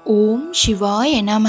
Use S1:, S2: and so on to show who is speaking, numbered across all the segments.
S1: ஓம் சிவாய நம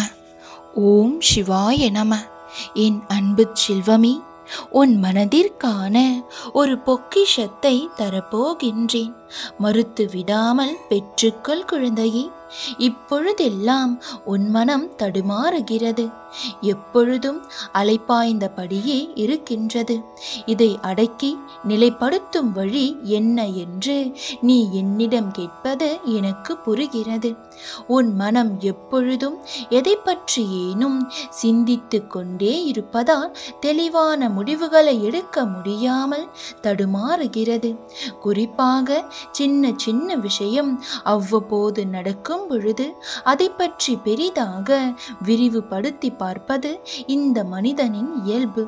S1: ஓம் சிவாய நம என் அன்பு செல்வமே உன் மனதிற்கான ஒரு பொக்கிஷத்தை தரப்போகின்றேன் மறுத்து விடாமல் பெற்றுக்கொள் குழந்தையே இப்பொழுதெல்லாம் உன் மனம் தடுமாறுகிறது எப்பொழுதும் அலைப்பாய்ந்தபடியே இருக்கின்றது இதை அடக்கி நிலைப்படுத்தும் வழி என்ன என்று நீ என்னிடம் கேட்பது எனக்கு புரிகிறது உன் மனம் எப்பொழுதும் எதை பற்றியேனும் சிந்தித்து கொண்டே இருப்பதால் தெளிவான முடிவுகளை எடுக்க முடியாமல் தடுமாறுகிறது குறிப்பாக சின்ன சின்ன விஷயம் அவ்வப்போது நடக்கும் பொழுது அதை பற்றி பெரிதாக விரிவுபடுத்தி பார்ப்பது இந்த மனிதனின் இயல்பு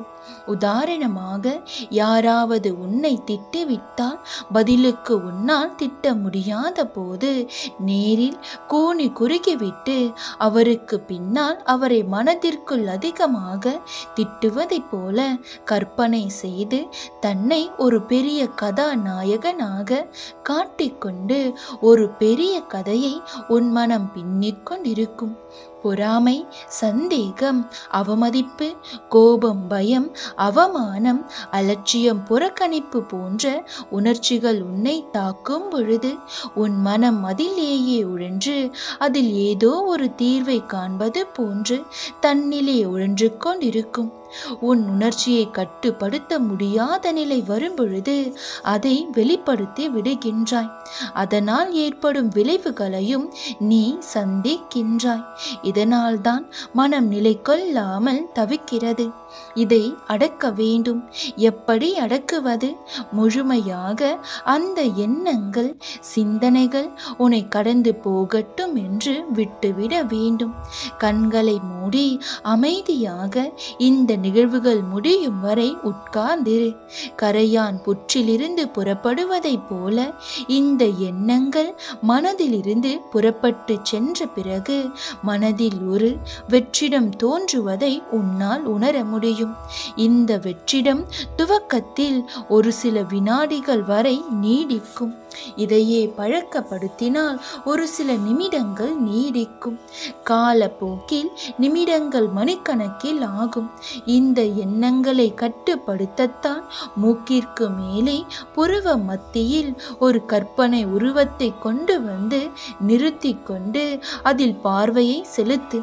S1: உதாரணமாக யாராவது உன்னை திட்டிவிட்டால் பதிலுக்கு உன்னால் திட்ட முடியாத போது நேரில் கூனி குறுகிவிட்டு அவருக்கு பின்னால் அவரை மனதிற்குள் அதிகமாக திட்டுவதைப் போல கற்பனை செய்து தன்னை ஒரு பெரிய கதாநாயகனாக காட்டிக்கொண்டு ஒரு பெரிய கதையை உன் மனம் பின்னிக் கொண்டிருக்கும் பொறாமை சந்தேகம் அவமதிப்பு கோபம் பயம் அவமானம் அலட்சியம் புறக்கணிப்பு போன்ற உணர்ச்சிகள் உன்னை தாக்கும் பொழுது உன் மனம் அதிலேயே உழன்று அதில் ஏதோ ஒரு தீர்வை காண்பது போன்று தன்னிலே உழன்று கொண்டிருக்கும் உன் உணர்ச்சியை கட்டுப்படுத்த முடியாத நிலை வரும்பொழுது அதை வெளிப்படுத்தி விடுகின்றாய் அதனால் ஏற்படும் விளைவுகளையும் நீ சந்திக்கின்றாய் இதனால்தான் மனம் நிலை கொள்ளாமல் தவிக்கிறது இதை அடக்க வேண்டும் எப்படி அடக்குவது முழுமையாக அந்த எண்ணங்கள் சிந்தனைகள் உன்னை கடந்து போகட்டும் என்று விட்டுவிட வேண்டும் கண்களை மூடி அமைதியாக இந்த நிகழ்வுகள் முடியும் வரை உட்கார்ந்திரு கரையான் புற்றிலிருந்து புறப்படுவதைப் போல இந்த எண்ணங்கள் மனதிலிருந்து புறப்பட்டு சென்ற பிறகு மனதில் ஒரு வெற்றிடம் தோன்றுவதை உன்னால் உணர முடியும் இந்த வெற்றிடம் துவக்கத்தில் ஒரு சில வினாடிகள் வரை நீடிக்கும் இதையே பழக்கப்படுத்தினால் ஒரு சில நிமிடங்கள் நீடிக்கும் காலப்போக்கில் நிமிடங்கள் மணிக்கணக்கில் ஆகும் இந்த எண்ணங்களை கட்டுப்படுத்தத்தான் மூக்கிற்கு மேலே புருவ மத்தியில் ஒரு கற்பனை உருவத்தை கொண்டு வந்து நிறுத்தி கொண்டு அதில் பார்வையை செலுத்து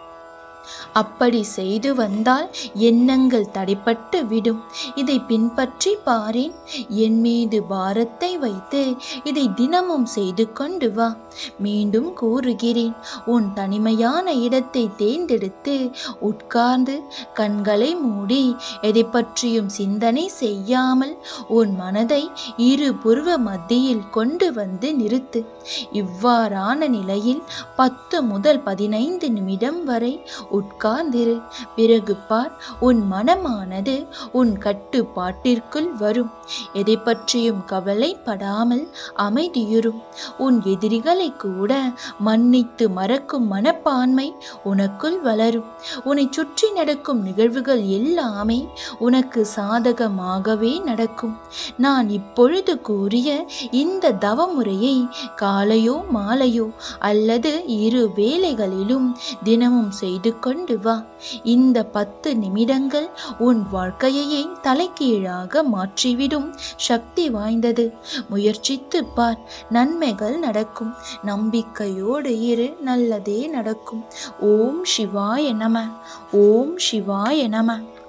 S1: அப்படி செய்து வந்தால் எண்ணங்கள் தடைப்பட்டு விடும் இதை பின்பற்றி பாரேன் என் மீது பாரத்தை வைத்து இதை தினமும் செய்து கொண்டு வா மீண்டும் கூறுகிறேன் உன் தனிமையான இடத்தை தேர்ந்தெடுத்து உட்கார்ந்து கண்களை மூடி எதை பற்றியும் சிந்தனை செய்யாமல் உன் மனதை இரு புருவ மத்தியில் கொண்டு வந்து நிறுத்து இவ்வாறான நிலையில் பத்து முதல் பதினைந்து நிமிடம் வரை உட்கார்ந்திரு பிறகு பார் உன் மனமானது உன் கட்டுப்பாட்டிற்குள் வரும் எதை பற்றியும் கவலைப்படாமல் அமைதியுறும் உன் எதிரிகளை கூட மன்னித்து மறக்கும் மனப்பான்மை உனக்குள் வளரும் உன்னை சுற்றி நடக்கும் நிகழ்வுகள் எல்லாமே உனக்கு சாதகமாகவே நடக்கும் நான் இப்பொழுது கூறிய இந்த தவமுறையை காலையோ மாலையோ அல்லது இரு வேளைகளிலும் தினமும் செய்து கொண்டு வா இந்த பத்து நிமிடங்கள் உன் வாழ்க்கையையே தலைகீழாக மாற்றிவிடும் சக்தி வாய்ந்தது முயற்சித்து பார் நன்மைகள் நடக்கும் நம்பிக்கையோடு இரு நல்லதே நடக்கும் ஓம் சிவாய நம ஓம் சிவாய நம